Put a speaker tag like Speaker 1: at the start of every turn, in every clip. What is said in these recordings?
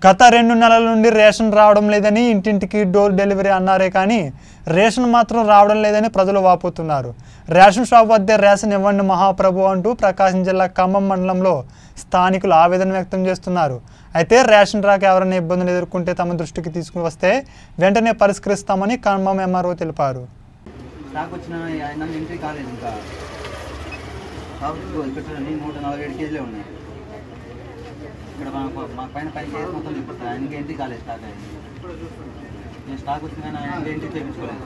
Speaker 1: గత రెండు నెలల నుండి రేషన్ రావడం లేదని ఇంటింటికి డోర్ డెలివరీ అన్నారే కానీ రేషన్ మాత్రం రావడం లేదని ప్రజలు వాపోతున్నారు రేషన్ షాప్ వద్దే రేషన్ ఇవ్వండి మహాప్రభు అంటూ ప్రకాశం జిల్లా ఖమ్మం మండలంలో స్థానికులు ఆవేదన వ్యక్తం చేస్తున్నారు అయితే రేషన్ రాక ఎవరైనా ఇబ్బందులు ఎదుర్కొంటే తమ దృష్టికి తీసుకుని వస్తే వెంటనే పరిష్కరిస్తామని ఖమ్మం ఎంఆర్ఓ తెలిపారు
Speaker 2: స్టాక్ వచ్చిన ఆయన ఎంట్రీ కాలేదు ఇంకా కాబట్టి ఇదిగో ఇక్కడ చూడండి నూట నలభై ఏడు కేజీలే ఉన్నాయి ఇక్కడ మా మా పైన పైన కేజీ మొత్తం చూపిస్తారు ఆయనకి ఎంట్రీ కాలేదు స్టాక్ అయింది నేను స్టాక్ వచ్చిన కానీ ఆయన ఎంట్రీ చేయించుకోలేదు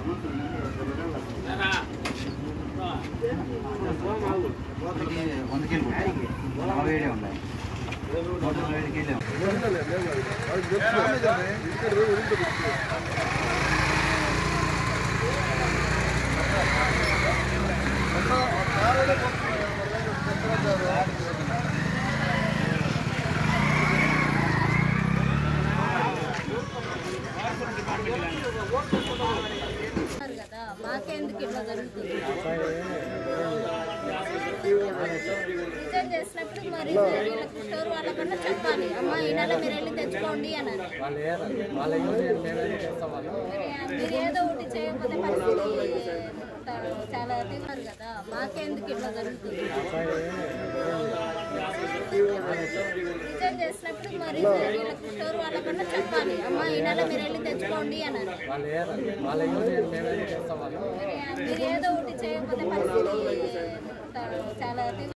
Speaker 2: ఇప్పటికి వంద కేజీలు ఉంటాయి నలభై ఏడే ఉన్నాయి నూట నలభై ఏడు కేజీలే ఉన్నాయి
Speaker 3: ఉన్నారు కదా మాకెందుకు ఇట్లా జరుగుతుంది రిజైన్ చేసినప్పుడు మరి వీళ్ళకి స్టోర్ వాళ్ళకన్నా చెప్పాలి అమ్మ ఈ నెల మీరు వెళ్ళి తెచ్చుకోండి అని మరి మీరు ఏదో ఒకటి చేయకపోతే పరిస్థితి చాలా తిన్నారు కదా మాకెందుకు ఇట్లా జరుగుతుంది రిజైన్ చేసినప్పుడు మరి వీళ్ళకి స్టోర్ వాళ్ళకన్నా చెప్పాలి అమ్మ ఈ నెల మీరు వెళ్ళి తెచ్చుకోండి అని మరి మీరు ఏదో ఒకటి చేయకపోతే పరిస్థితి చాలా